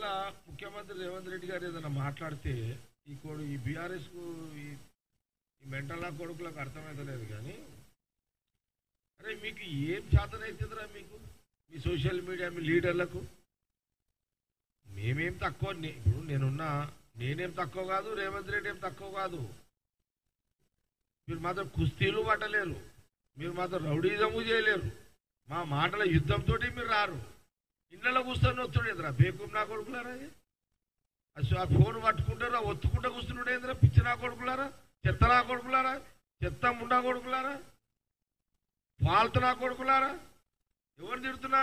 ఇవాళ ముఖ్యమంత్రి రేవంత్ రెడ్డి గారు ఏదైనా మాట్లాడితే ఈ కోడు ఈ బీఆర్ఎస్ కు ఈ ఈ మెంటల్ కొడుకులకు అర్థమవుతలేదు కానీ అరే మీకు ఏం చేతనైతుందిరా మీకు మీ సోషల్ మీడియా మీ లీడర్లకు మేమేం తక్కువ నే- ఇప్పుడు నేనున్నా నేనేం తక్కువ కాదు రేవంత్ రెడ్డి ఏం తక్కువ కాదు మీరు మాత్రం కుస్తీలు పట్టలేరు మీరు మాత్రం రౌడీజము చేయలేరు మా మాటల యుద్ధంతో మీరు రారు ఇళ్ళలో కూర్చొని వస్తుండేదిరా బేకూం నా కొడుకులారా అది? అసలు ఆ ఫోన్ పట్టుకుంటారా ఒత్తుకుంటా కూర్చుండేదిరా పిచ్చి నా కొడుకులారా చెత్త నా కొడుకులారా చెత్త ముండా కొడుకులారా ఫాల్తు నా కొడుకులారా ఎవరు తిడుతున్నా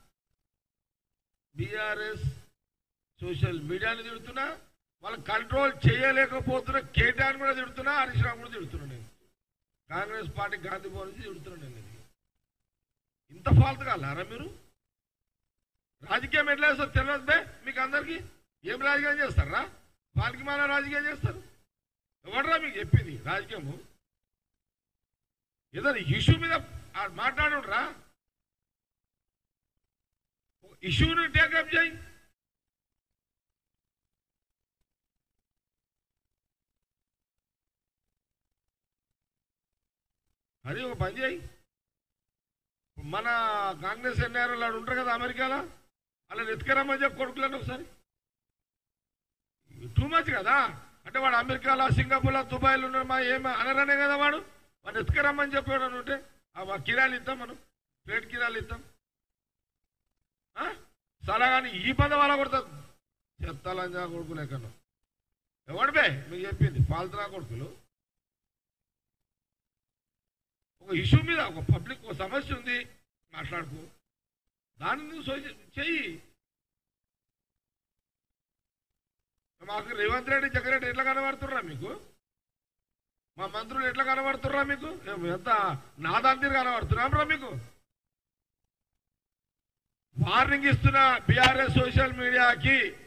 బీఆర్ఎస్ సోషల్ మీడియాని తిడుతున్నా వాళ్ళు కంట్రోల్ చేయలేకపోతున్నా కేటీఆర్ కూడా తిడుతున్నా హరీష్ రావు కూడా తిడుతున్నా నేను కాంగ్రెస్ పార్టీ గాంధీ భవన్ నుంచి తిడుతున్నా నేను ఇది. ఇంత ఫాల్తు కాలారా మీరు రాజకీయం ఎట్లా చేస్తారు తెలియదు బే మీకు అందరికి ఏం రాజకీయం చేస్తారా వాళ్ళకి మన రాజకీయం చేస్తారు ఎవడరా మీకు చెప్పింది రాజకీయము ఏదైనా ఇష్యూ మీద మాట్లాడురా ఇష్యూని టేకప్ చేయి అది ఒక పని చేయి మన కాంగ్రెస్ ఎన్ఆర్ఎల్ వాళ్ళు ఉంటారు కదా అమెరికాలో అలా ఎత్తుకరమ్మని చెప్పి కొడుకులను ఒకసారి టూ మచ్ కదా అంటే వాడు అమెరికాలో సింగపూర్లో దుబాయ్లో ఉన్న మా ఏం అనరనే కదా వాడు వాడు ఎత్తుకరమ్మని చెప్పాడు అని ఉంటే ఆ వా- కిరాలు ఇద్దాం మనం ప్లేట్ కిరాలు ఇద్దాం ఆ? సలా కానీ ఈ పద వాళ్ళ కొడతారు చెత్తాలంజా కొడుకులు ఎక్కడో ఎవడు బే మీకు చెప్పింది పాల్తరా కొడుకులు ఒక ఇష్యూ మీద ఒక పబ్లిక్ ఒక సమస్య ఉంది మాట్లాడుకో దాన్ని నువ్వు సోష- చెయ్యి మాకు రేవంత్ రెడ్డి జగన్ ఎట్లా కనబడుతుర్రా మీకు మా మంత్రులు ఎట్లా కనబడుతుర్రా మీకు ఏం ఎంత నాదాంతిరి కనబడుతున్నాం రా మీకు వార్నింగ్ ఇస్తున్న బీఆర్ఎస్ సోషల్ మీడియాకి